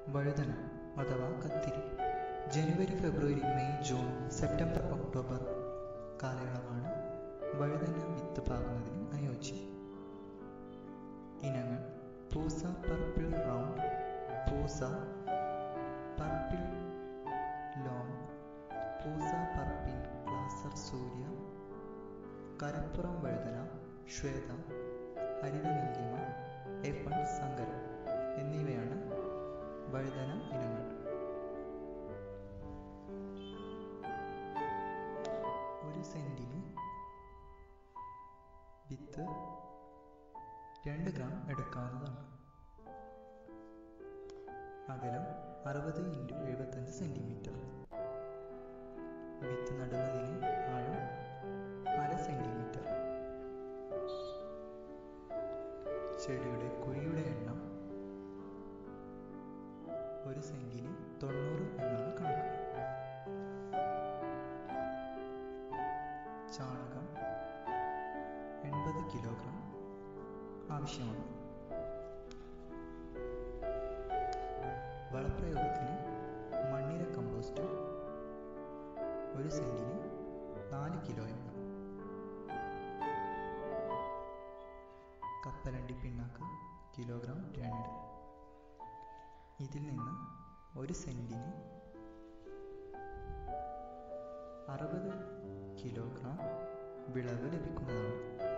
വഴുതന അഥവാ കത്തിരി ജനുവരി ഫെബ്രുവരി മെയ് ജൂൺ സെപ്റ്റംബർ ഒക്ടോബർ കാലയളവാണ് വഴുതന വിത്ത് പാകുന്നതിന് അനുയോജ്യം ഇനങ്ങൾ Pusa purple round Pusa purple long Pusa purple cluster Surya കരപ്പുറം വഴുതന ശ്വേത ഹരിത നീലിമ എഫൺ സങ്കര എന്നിവയാണ് വഴുതന ഇനങ്ങൾ ഒരു സെന്റിന് വിത്ത് രണ്ട് ഗ്രാം എടുക്കാവുന്നതാണ് അകലം അറുപത് ഇൻറ്റു എഴുപത്തഞ്ച് സെൻറ്റിമീറ്റർ വിത്ത് നടുന്നതിന് ആഴം അര സെൻറ്റിമീറ്റർ ചെടിയുടെ കുഴിയുടെ എണ്ണം ഒരു സെന്റിന് തൊണ്ണൂറ് എന്നാണ് കണക്ക് ചാണകം എൺപത് കിലോഗ്രാം ആവശ്യമാണ് വളപ്രയോഗത്തിന് മണ്ണിര കമ്പോസ്റ്റ് ഒരു സെന്റിന് നാല് കിലോയാണ് കപ്പലണ്ടി പിണ്ണാക്ക് കിലോഗ്രാം രണ്ട് ഇതിൽ നിന്ന് ഒരു സെന്റിന് അറുപത് കിലോഗ്രാം വിളവ് ലഭിക്കുന്നതാണ്